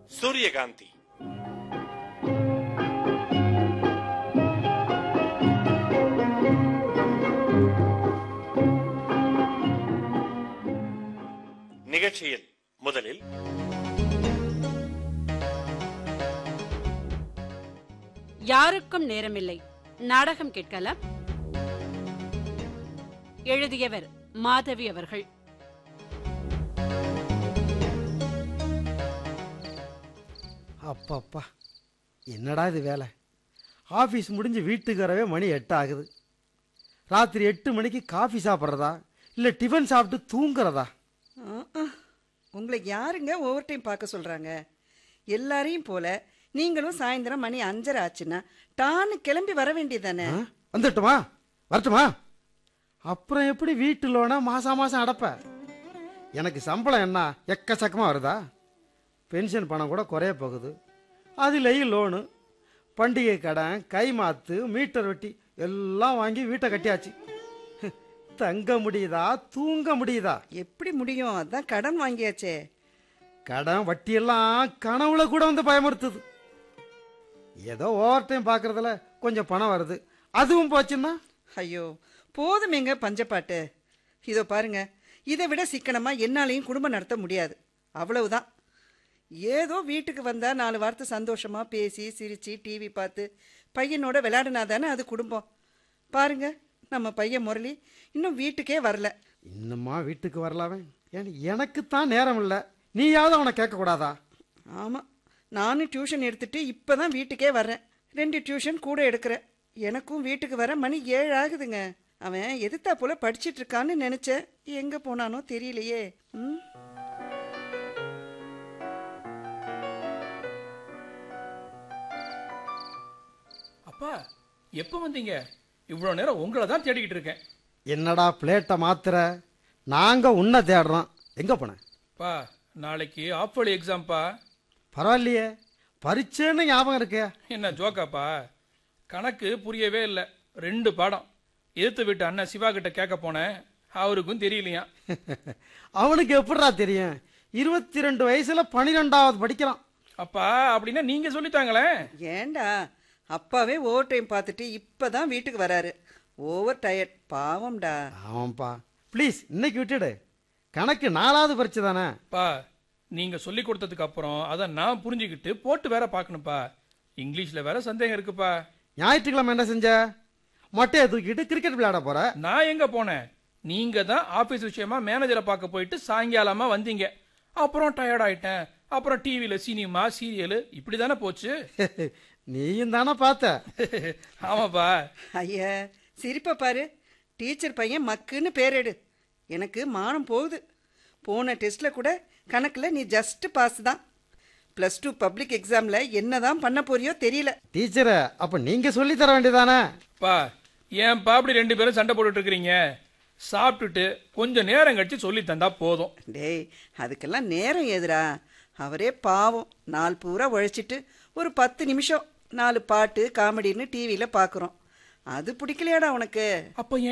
சூரியகாந்தி நிகழ்ச்சியில் முதலில் யாருக்கும் நேரமில்லை நாடகம் கேட்கலாம் எழுதியவர் மாதவி அவர்கள் அப்பப்பா என்னடா இது வேலை ஆஃபீஸ் முடிஞ்சு வீட்டுக்கு வரவே மணி எட்டு ஆகுது ராத்திரி எட்டு மணிக்கு காஃபி சாப்பிட்றதா இல்லை டிஃபன் சாப்பிட்டு தூங்குறதா ஆ, ஆ. உங்களை யாருங்க ஓவர் டைம் பார்க்க சொல்றாங்க எல்லாரையும் போல நீங்களும் சாயந்தரம் மணி அஞ்சரை ஆச்சுன்னா டான்னு கிளம்பி வர வேண்டியதானே ஆ? வந்துட்டுமா வரட்டுமா அப்புறம் எப்படி வீட்டு லோனை மாதம் மாதம் அடைப்ப எனக்கு சம்பளம் என்ன எக்கச்சக்கமாக வருதா பென்ஷன் பணம் கூட குறைய போகுது அதுலேயும் லோனு பண்டிகை கடன் கை மாத்து மீட்டர் வெட்டி எல்லாம் வாங்கி வீட்டை கட்டியாச்சு தங்க முடியுதா தூங்க முடியுதா எப்படி முடியும் அதான் கடன் வாங்கியாச்சே கடன் வட்டியெல்லாம் கனவுல கூட வந்து பயமுறுத்துது ஏதோ ஓவர் டைம் பார்க்கறதுல கொஞ்சம் பணம் வருது அதுவும் போச்சுன்னா ஐயோ போதுமேங்க பஞ்சப்பாட்டு இதோ பாருங்க இதை விட சிக்கனமா என்னாலையும் குடும்பம் நடத்த முடியாது அவ்வளவுதான் ஏதோ வீட்டுக்கு வந்தா நாலு வார்த்தை சந்தோஷமா பேசி சிரிச்சு டிவி பார்த்து பையனோட விளையாடினா தானே அது குடும்பம் பாருங்க நம்ம பையன் முரளி இன்னும் வீட்டுக்கே வரல இன்னுமா வீட்டுக்கு வரலாமே ஏன் எனக்கு தான் நேரம் இல்லை நீயாவது அவனை கேட்கக்கூடாதா ஆமாம் நானும் டியூஷன் எடுத்துட்டு இப்போ தான் வீட்டுக்கே வர்றேன் ரெண்டு டியூஷன் கூட எடுக்கிறேன் எனக்கும் வீட்டுக்கு வர மணி ஏழு ஆகுதுங்க அவன் எதிர்த்தா போல படிச்சிட்டு இருக்கான்னு நினைச்சேன் எங்க போனானோ தெரியலையே ம் அப்பா எப்போ வந்தீங்க இவ்வளோ நேரம் உங்களை தான் தேடிக்கிட்டு இருக்கேன் என்னடா பிளேட்டை மாத்துற நாங்கள் உன்னை தேடுறோம் எங்கே போனேன் பா நாளைக்கு ஆஃபலி எக்ஸாம்ப்பா பரவாயில்லையே பரீட்சைன்னு ஞாபகம் இருக்கே என்ன ஜோக்காப்பா கணக்கு புரியவே இல்லை ரெண்டு பாடம் எதிர்த்து வீட்டு அண்ணன் சிவா கிட்ட கேட்க போனேன் அவருக்கும் தெரியலையா அவனுக்கு எப்படிடா தெரியும் இருபத்தி ரெண்டு வயசுல பன்னிரெண்டாவது படிக்கிறான் அப்பா அப்படின்னா நீங்க சொல்லித்தாங்களேன் ஏண்டா அப்பாவே ஓவர் டைம் பார்த்துட்டு இப்போ தான் வீட்டுக்கு வராரு ஓவர் டயர்ட் பாவம்டா ஆமாப்பா ப்ளீஸ் இன்னைக்கு விட்டுடு கணக்கு நாலாவது பரீட்சை தானே பா நீங்க சொல்லி கொடுத்ததுக்கு அப்புறம் அதை நான் புரிஞ்சுக்கிட்டு போட்டு வேற பார்க்கணும்ப்பா இங்கிலீஷ்ல வேற சந்தேகம் இருக்குப்பா ஞாயிற்றுக்கிழமை என்ன செஞ்ச மொட்டையை தூக்கிட்டு கிரிக்கெட் விளையாட போற நான் எங்க போனேன் நீங்க தான் ஆபீஸ் விஷயமா மேனேஜரை பார்க்க போயிட்டு சாயங்காலமா வந்தீங்க அப்புறம் டயர்ட் ஆயிட்டேன் அப்புறம் டிவியில சினிமா சீரியல் இப்படி தானே போச்சு நீயும் தானே பார்த்த ஆமாப்பா ஐயா சிரிப்பை பாரு டீச்சர் பையன் மக்குன்னு பேரெடு எனக்கு மானம் போகுது போன டெஸ்ட்டில் கூட கணக்கில் நீ ஜஸ்ட் பாஸ் தான் ப்ளஸ் டூ பப்ளிக் எக்ஸாமில் என்ன தான் பண்ண போறியோ தெரியல டீச்சரை அப்ப நீங்க சொல்லி தர வேண்டியதானே பா ஏன்பா அப்படி ரெண்டு பேரும் சண்டை போட்டுட்டு இருக்கிறீங்க சாப்பிட்டுட்டு கொஞ்சம் நேரம் கழிச்சு சொல்லி தந்தா போதும் டேய் அதுக்கெல்லாம் நேரம் ஏதுடா அவரே பாவம் நாள் பூரா உழைச்சிட்டு ஒரு பத்து நிமிஷம் நாலு பாட்டு காமெடின்னு டிவியில் பார்க்குறோம் அது பிடிக்கலையாடா உனக்கு அப்ப